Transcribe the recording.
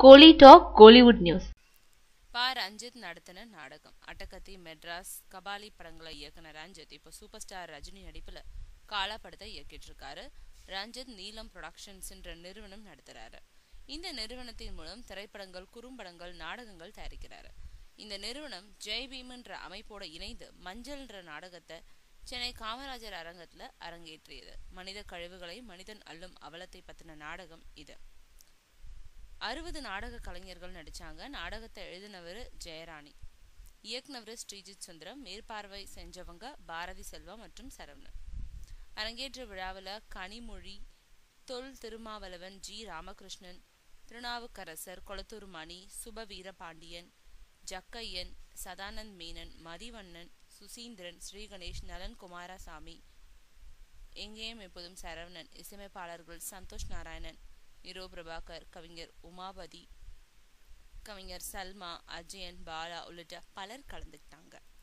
கோலி talk Kollywood news பா ரஞ்சித் நடத்தின நாடகம் அட்டகத்தி மெட்ராஸ் கபாலி படங்களை இயக்குன ரஞ்சித் இப்போ சூப்பர் ஸ்டார் ரஜினி நடிப்புல காலா படத்தை இயக்கிட்டு இருக்காரு ரஞ்சித் நீலம் ப்ரொடக்ஷன்ஸ்ன்ற நிறுவனம் நடத்துறாரு இந்த நிறுவனத்தின் மூலம் திரைப்படங்கள் குறும்படங்கள் நாடகங்கள் தயாரிக்கிறாரு இந்த நிறுவனம் ஜெய் பீம்ன்ற அமைப்போட இணைந்து மஞ்சள்ன்ற நாடகத்தை சென்னை காமராஜர் அரங்கத்துல அரங்கேற்றியது மனித கழிவுகளை மனிதன் அள்ளும் அவலத்தை பத்தின நாடகம் இது அறுபது நாடக கலைஞர்கள் நடிச்சாங்க நாடகத்தை எழுதினவர் ஜெயராணி இயக்குனவர் ஸ்ரீஜித் சுந்தரம் மேற்பார்வை செஞ்சவங்க பாரதி செல்வா மற்றும் சரவணன் அரங்கேற்ற விழாவில் கனிமொழி தொல் திருமாவளவன் ஜி ராமகிருஷ்ணன் திருநாவுக்கரசர் கொளத்தூர் மணி சுப வீரபாண்டியன் ஜக்கையன் சதானந்த் மேனன் மதிவண்ணன் சுசீந்திரன் ஸ்ரீகணேஷ் நலன் குமாரசாமி எங்கேயும் எப்போதும் சரவணன் இசையமைப்பாளர்கள் சந்தோஷ் நாராயணன் நிரோ பிரபாகர் கவிஞர் உமாபதி கவிஞர் சல்மா அஜயன் பாலா உள்ளிட்ட பலர் கலந்துக்கிட்டாங்க